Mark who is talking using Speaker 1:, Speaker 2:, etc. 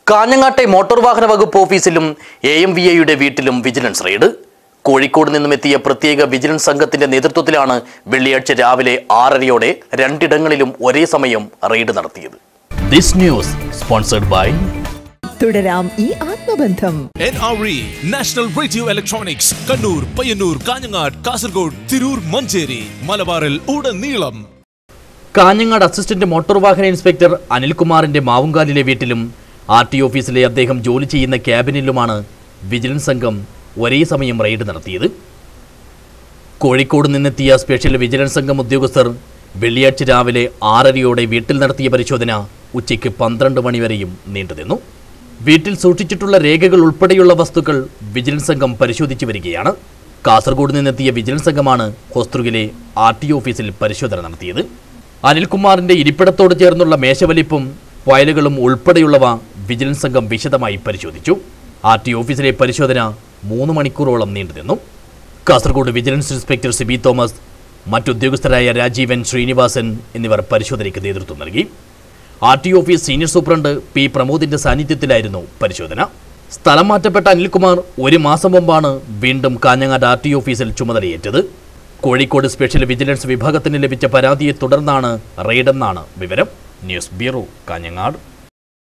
Speaker 1: കാഞ്ഞങ്ങാട്ടെ motor വാഹന വകുപ്പ് ഓഫീസിലും എ എം വി എയുടെ വീട്ടിലും വിജിലൻസ് റെയ്ഡ് കോഴിക്കോട് നിന്നും എത്തിയ പ്രത്യേക വിജിലൻസ് സംഘത്തിന്റെ നേതൃത്വത്തിലാണ് വെള്ളിയാഴ്ച രാവിലെ ആറരയോടെ രണ്ടിടങ്ങളിലും ഒരേ സമയം റെയ്ഡ് നടത്തിയത് ദിസ് ന്യൂസ് സ്പോൺസർഡ് ബൈ
Speaker 2: തുടരാം ഈ ആത്മബന്ധം
Speaker 3: NRE national radio electronics Kannur Payyanur Kanhangad Kasaragod Tirur Manjeri മലബാറിൽ ഉടനീളം
Speaker 1: കാഞ്ഞങ്ങാട് അസിസ്റ്റന്റ് മോട്ടോർ വാഹന ഇൻസ്പെക്ടർ അനിൽകുമാറിന്റെ മാവുങ്കാലിലെ വീട്ടിലും ആർ ടി ഓഫീസിലെ അദ്ദേഹം ജോലി ചെയ്യുന്ന ക്യാബിനിലുമാണ് വിജിലൻസ് സംഘം ഒരേ സമയം റെയ്ഡ് നടത്തിയത് കോഴിക്കോട് നിന്നെത്തിയ സ്പെഷ്യൽ വിജിലൻസ് സംഘം ഉദ്യോഗസ്ഥർ വെള്ളിയാഴ്ച രാവിലെ ആറരയോടെ വീട്ടിൽ നടത്തിയ പരിശോധന ഉച്ചയ്ക്ക് പന്ത്രണ്ട് മണിവരെയും നീണ്ടുനിന്നു വീട്ടിൽ സൂക്ഷിച്ചിട്ടുള്ള രേഖകൾ ഉൾപ്പെടെയുള്ള വസ്തുക്കൾ വിജിലൻസ് സംഘം പരിശോധിച്ചു വരികയാണ് കാസർഗോഡ് നിന്നെത്തിയ വിജിലൻസ് സംഘമാണ് ഹോസ്തൃകിലെ ആർ ടി ഓഫീസിൽ പരിശോധന നടത്തിയത് അനിൽകുമാറിന്റെ ഇരിപ്പിടത്തോട് ചേർന്നുള്ള മേശവലിപ്പും ഫയലുകളും ഉൾപ്പെടെയുള്ളവ വിജിലൻസ് സംഘം വിശദമായി പരിശോധിച്ചു ആർ ടി ഓഫീസിലെ പരിശോധന മൂന്ന് മണിക്കൂറോളം നീണ്ടുനിന്നു കാസർഗോഡ് വിജിലൻസ് ഇൻസ്പെക്ടർ സിബി തോമസ് മറ്റുദ്യോഗസ്ഥരായ രാജീവൻ ശ്രീനിവാസൻ എന്നിവർ പരിശോധനയ്ക്ക് നേതൃത്വം നൽകി R T office senior superintendent P പ്രമോദിന്റെ സാന്നിധ്യത്തിലായിരുന്നു പരിശോധന സ്ഥലം മാറ്റപ്പെട്ട അനിൽകുമാർ ഒരു മാസം മുമ്പാണ് വീണ്ടും കാഞ്ഞങ്ങാട് ആർ ടി ഓഫീസിൽ ചുമതലയേറ്റത് കോഴിക്കോട് സ്പെഷ്യൽ വിജിലൻസ് വിഭാഗത്തിന് ലഭിച്ച പരാതിയെ തുടർന്നാണ് റെയ്ഡെന്നാണ് വിവരം ന്യൂസ് ബ്യൂറോ കാഞ്ഞങ്ങാട്